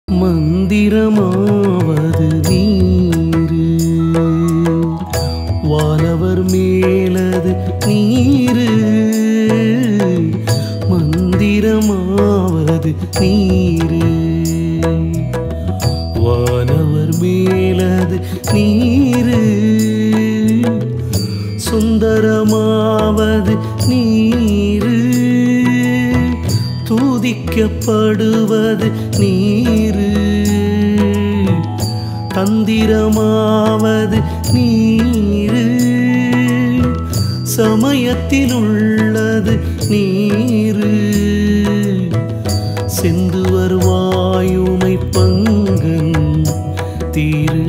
மந்திரமாவது நீரு வானவர் மேலது நீரு மந்திரமாவது நீரு வானவர் மேலது நீரு சுந்தரமாவது நீரு தூதிக்கப்படுவது நீரு தந்திரமாவது நீரு சமயத்தில் உள்ளது நீரு சென்று வருவாயுமை பங்கன் தீரு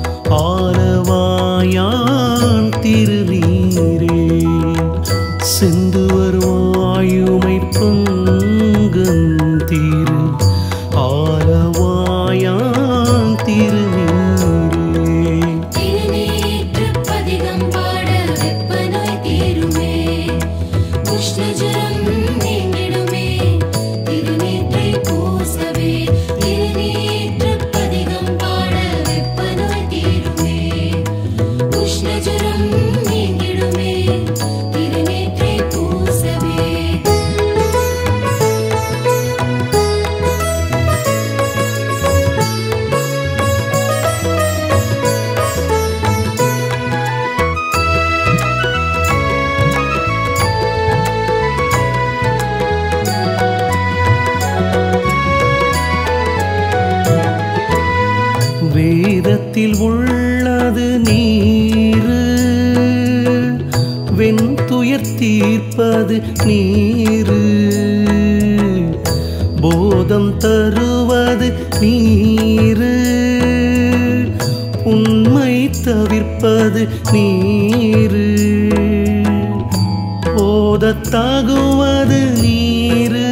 ஆலவாயான் திருநீரே சென்று வருவாயுமை பங்கன் தீரு ஆலவாயான் திருநீரே திருநீற்று பதிகம் பாட வெப்பநோய் தீருமே உஷ்ணஜரம் நீங்கிடுமே திருநீற்றை பூசவே திருநீற்று பதிகம் பாட வெப்பநோய் தீருமே உஷ்ணஜரம் நீங்கிடுமே திருநீற்றை பூசவே வேதத்தில் உள்ளது நீரு வெண்துயர் தீர்ப்பது நீரு போதம் தருவது நீரு உண்மை தவிர்ப்பது நீரு போதத்தாகுவது நீரு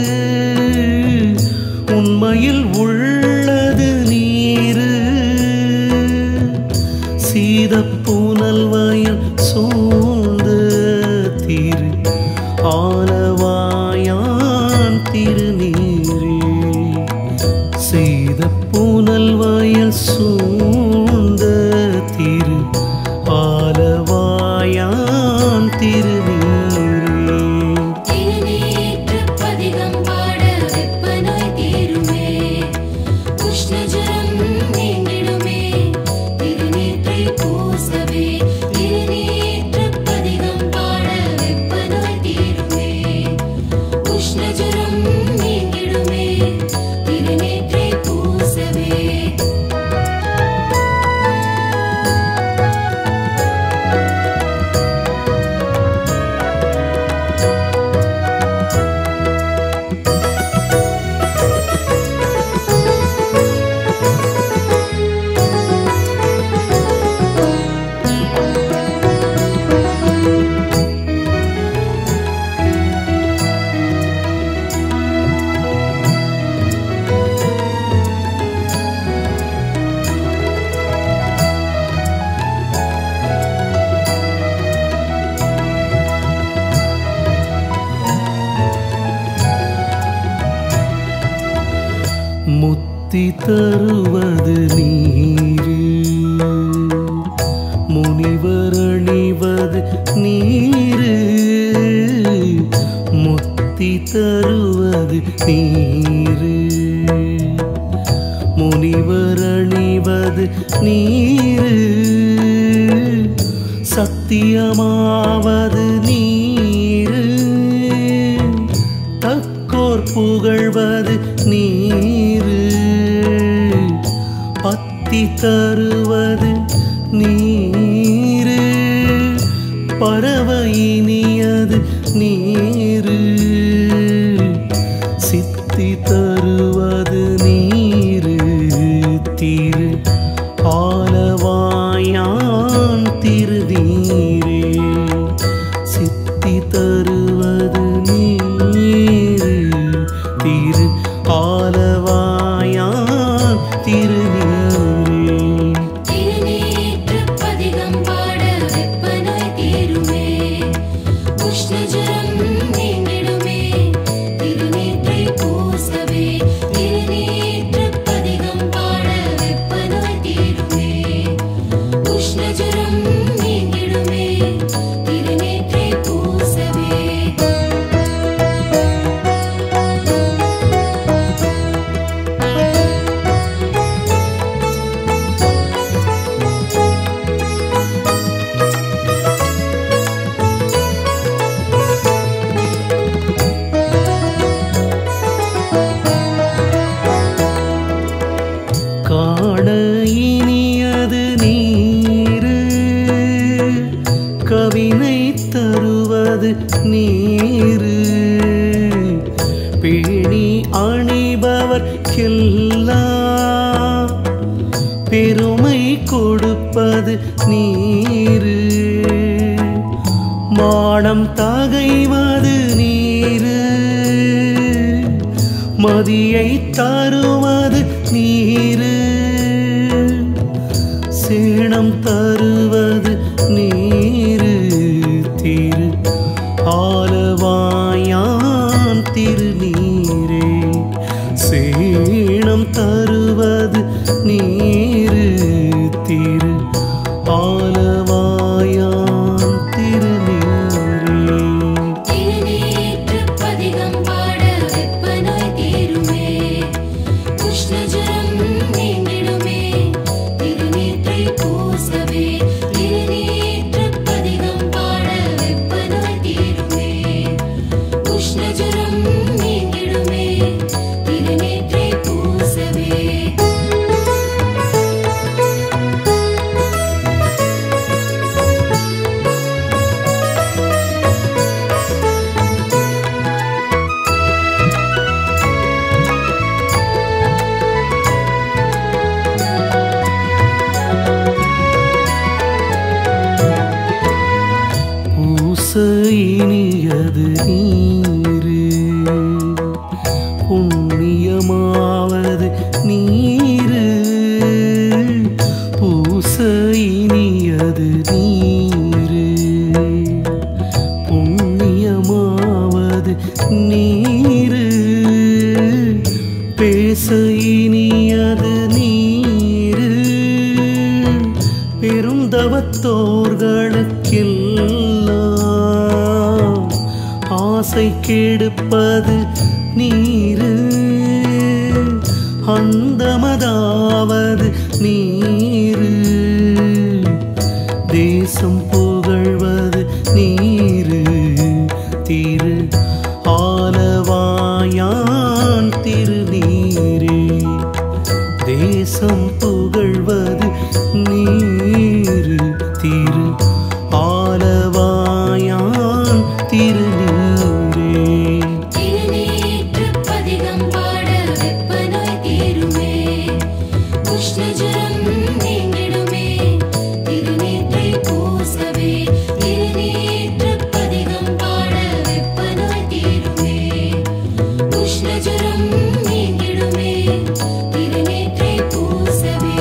உண்மையில் உள்ளது நீரு சீதப்பூனல் வயல் சூழ்ந்த திரு ஆலவாயான் திருநீரே சீதப்பூனல் வயல் சூழ்ந்த திரு ஆலவாயான் திருநீரே திருநீற்று பதிகம் பாட வெப்பநோய் தீருமே உஷ்ணஜரம் நீங்கிடுமே திருநீற்றை பூசவே திருநீற்று பதிகம் பாட வெப்பநோய் தீருமே உஷ்ணஜரம் நீங்கிடுமே திருநீற்றை பூசவே முத்தி தருவது நீரு முனிவர் அணிவது நீரு முத்தி தருவது நீரு முனிவர் அணிவது நீரு சத்தியமாவது நீரு தக்கோர் புகழ்வது நீரு பத்தி தருவது நீரு பறவையினியது நீரு சித்தி தருவது நீரு திரு ஆலவாயான் திருநீரே சித்தி தருவது நீரு திரு ஆலவாயான் திருநீரே திருநீற்று பதிகம் பாட வெப்பநோய் தீருமே தருவது நீரு திரு ஆலவாயான் திருநீரே திருநீற்றுப் பதிகம் பாட வெப்பநோய் தீருமே. உஷ்ணஜுரம் நீங்கிடுமே. திருநீற்றைப் பூசவே. திருநீற்றுப் பதிகம் பாட வெப்பநோய் தீருமே. உஷ்ணஜுரம் நீங்கிடுமே. திருநீற்றைப் பூசவே பூசையினியது நீரு புண்ணியமாவது நீரு பூசையினியது நீரு புண்ணியமாவது நீரு பேச இனியது நீரு பெருந்தவத்தோர்களுக்கெல்லாம் ஆசை கெடுப்பது நீரு அந்தமதாவது நீரு தேசம் புகழ்வது நீரு திரு ஆலவாயான் திருநீரே தேசம் புகழ்வது நீரு திரு ஆலவாயான் திருநீரே திருநீற்றுப் பதிகம் பாட வெப்பநோய் தீருமே. உஷ்ணஜுரம் நீங்கிடுமே. திருநீற்றைப் பூசவே. திருநீற்றுப் பதிகம் பாட வெப்பநோய் தீருமே. உஷ்ணஜுரம் நீங்கிடுமே. திருநீற்றைப் பூசவே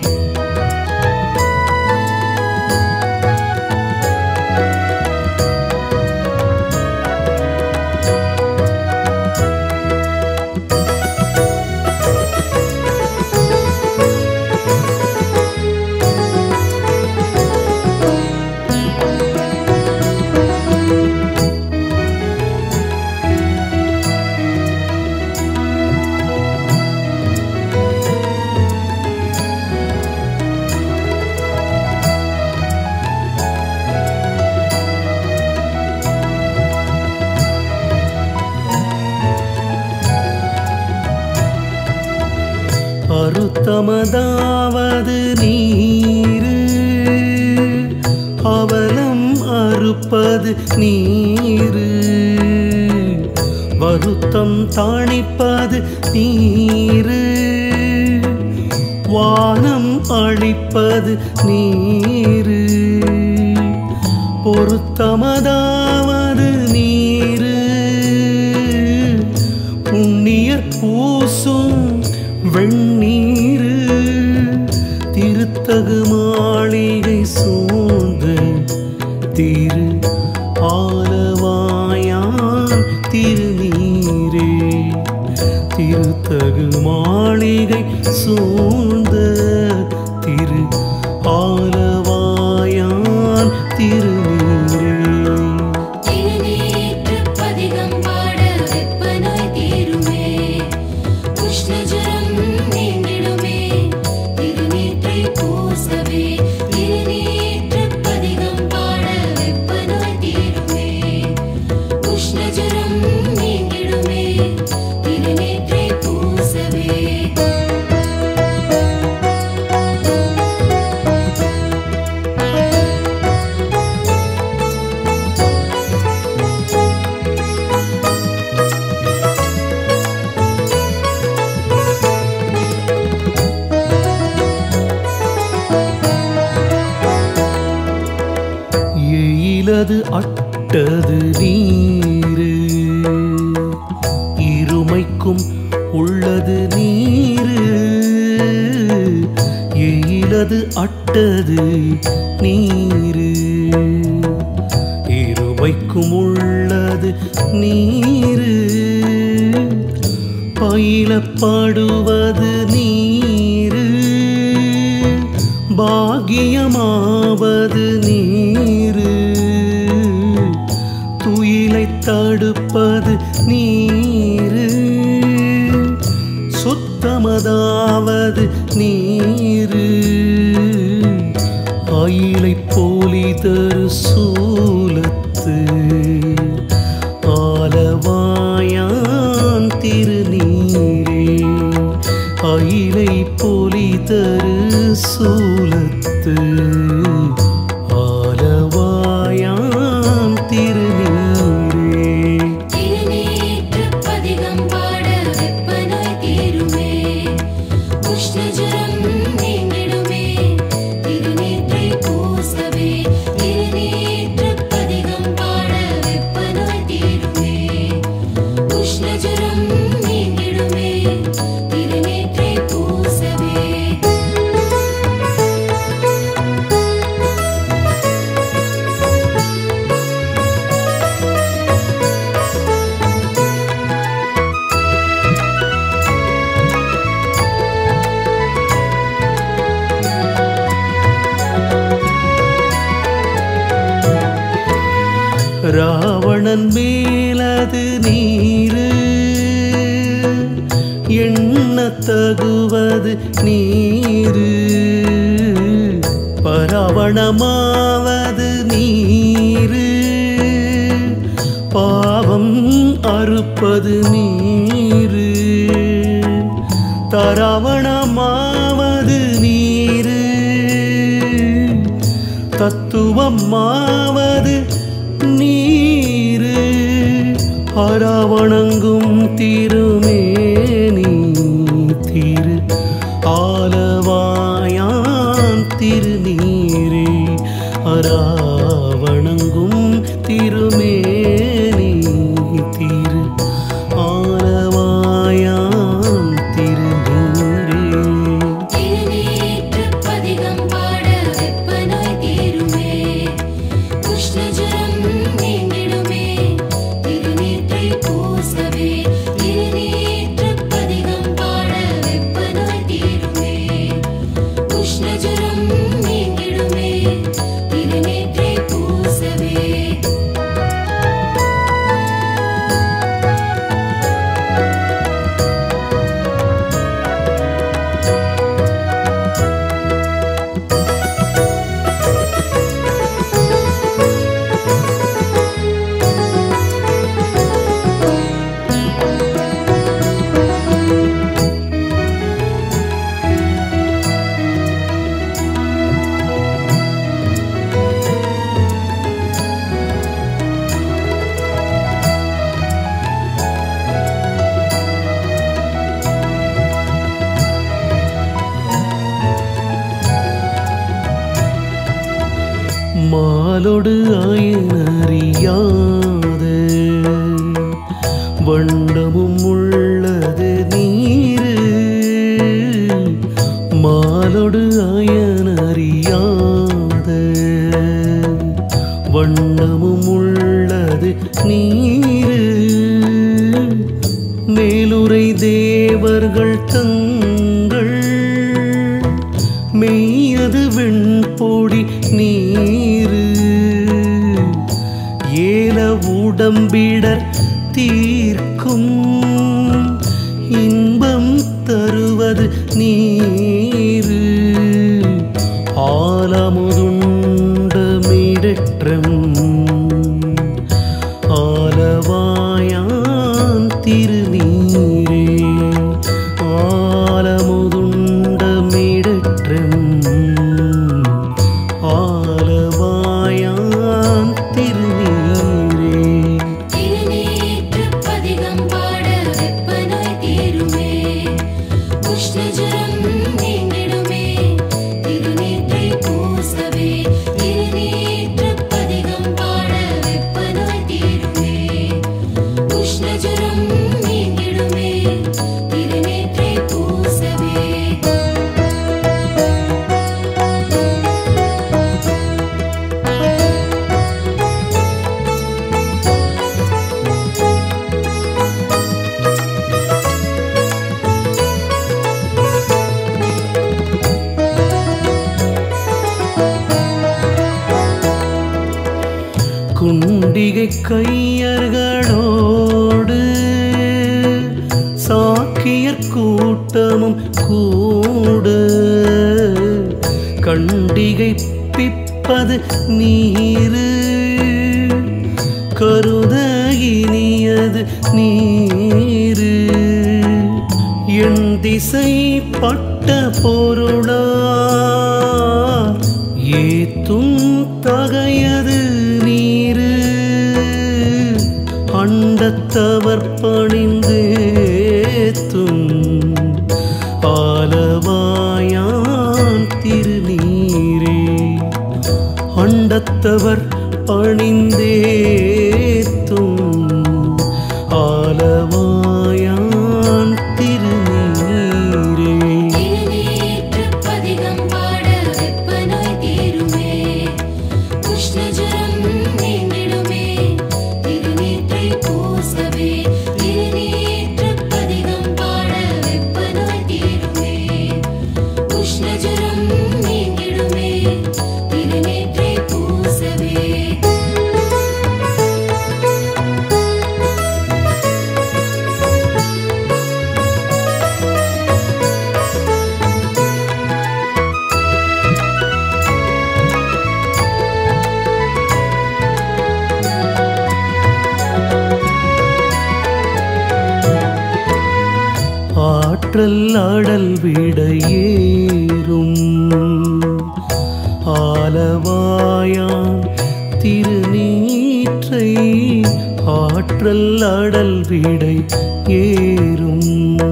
அறுத்தமதாவது நீரு அவலம் அறுப்பது நீரு வருத்தம் தாணிப்பது நீரு வானம் அழிப்பது நீரு பொருத்தமதாவது நீரு புண்ணியர் பூசும் வெண்ணீரு திருத்தகு மாளிகை சூழ்ந்த திரு ஆலவாயான் திருநீரே திருத்தகு மாளிகை சூழ்ந்த திரு ஆலவாயான் திருநீரே திருநீற்றுப் பதிகம் பாட வெப்பநோய் தீருமே. உஷ்ணஜுரம் நீங்கிடுமே. திருநீற்றைப் பூசவே. திருநீற்றுப் பதிகம் பாட வெப்பநோய் தீருமே. உஷ்ணஜுரம் நீங்கிடுமே. திருநீற்றைப் பூசவே எயிலது அட்டது நீரு இருமைக்கும் உள்ளது நீரு எயிலது அட்டது நீரு இருமைக்கும் உள்ளது நீரு பயிலப்படுவது பாகியமாவது நீரு துயிலை தடுப்பது நீரு சுத்தமதாவது நீரு ஆயிலை போலி தரு சூலத்து ஆலவாயான் திருநீரே அயிலை போலி தரு சூலத்து ஆலவாயான் திருநீரே திருநீற்று பதிகம் பாட வெப்பநோய் தீருமே உஷ்ணஜரம் நீங்கிடுமே திருநீற்றை பூசவே திருநீற்று பதிகம் பாட வெப்பநோய் தீருமே உஷ்ணஜரம் நீங்கிடுமே திருநீற்றை பூசவே ராவணன் மேலது நீரு எண்ண தகுவது நீரு பரவணமாவது நீரு பாவம் அறுப்பது நீரு தரவணமாவது நீரு தத்துவமாவது நீரு அராவணங்கும் திருமேனி திரு ஆலவாயான் திருநீரே அராவணங்கும் திருமேனி திரு ஆலவாயான் திருநீரே திருநீற்று பதிகம் பாட வெப்பநோய் தீருமே உஷ்ணஜரம் நீங்கிடுமே திருநீற்றை பூசவே திருநீற்று பதிகம் பாட வெப்பநோய் தீருமே உஷ்ணஜரம் நீங்கிடுமே திருநீற்றை பூசவே மாலொடு ஆயனறியாத வண்டமும் உள்ளது நீரு மாலொடு ஆயனறியாத வண்ணமும் உள்ளது நீரு மேலுரை தேவர்கள் தங்கள் மெய்யது வெண்பொடி நீரு ஏல உடம்பிடர் தீர்க்கும் இன்பம் தருவது நீரு ஆலமுதுண்டமிடற்றம் ஆலவாயான் திருநீரே ஆலமுதுண்டமிடற்றம் ஆலவாயான் திருநீரே திருநீற்று பதிகம் பாட வெப்பநோய் தீருமே உஷ்ணஜரம் நீங்கிடுமே திருநீற்றை பூசவே கண்டிகை கையர்களோடு சாக்கியர் கூட்டமும் கூட கண்டிகை பிப்பது நீரு கருத இனியது நீரு என் திசைப்பட்ட பொருளா ஏத்தும் தகையது நீரு அண்டத்தவர் பணிந்தேத்தும் ஆலவாயான் திருநீரே அண்டத்தவர் பணிந்தேத்தும் ஆலவாயான் திருநீரே திருநீற்று பதிகம் பாட வெப்பநோய் தீருமே உஷ்ணஜரம் நீங்கிடுமே திருநீற்றை பூசவே திருநீற்று பதிகம் பாட வெப்பநோய் தீருமே உஷ்ணஜரம் நீங்கிடுமே திருநீற்றை பூசவே ஆற்றல் அடல் விடையேறும் ஆலவாயான் திருநீற்றை ஆற்றல் அடல் விடை ஏறும்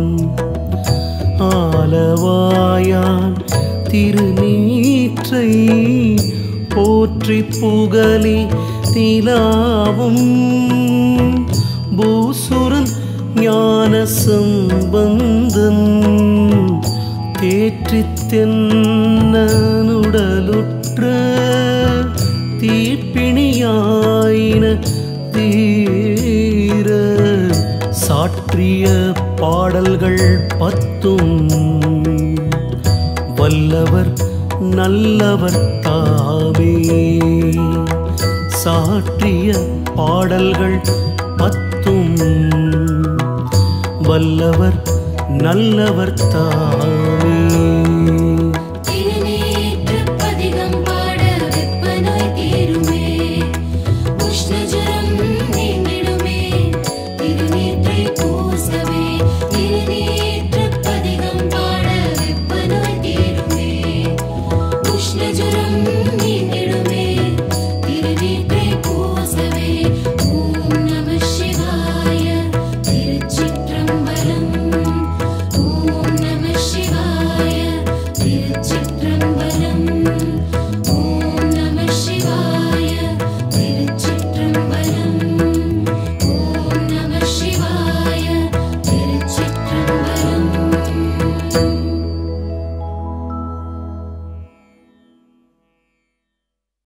ஆலவாயான் திருநீற்றை போற்றி புகழி நிலாவும் பூசுரன் ஞான சம்பந்தன் தேற்றித் தென்னனுடலுற்ற தீப்பிணியாயின தீர சாற்றிய பாடல்கள் பத்தும் வல்லவர் நல்லவர் தாமே சாற்றிய பாடல்கள் பத்தும் வல்லவர் நல்லவர் தாமே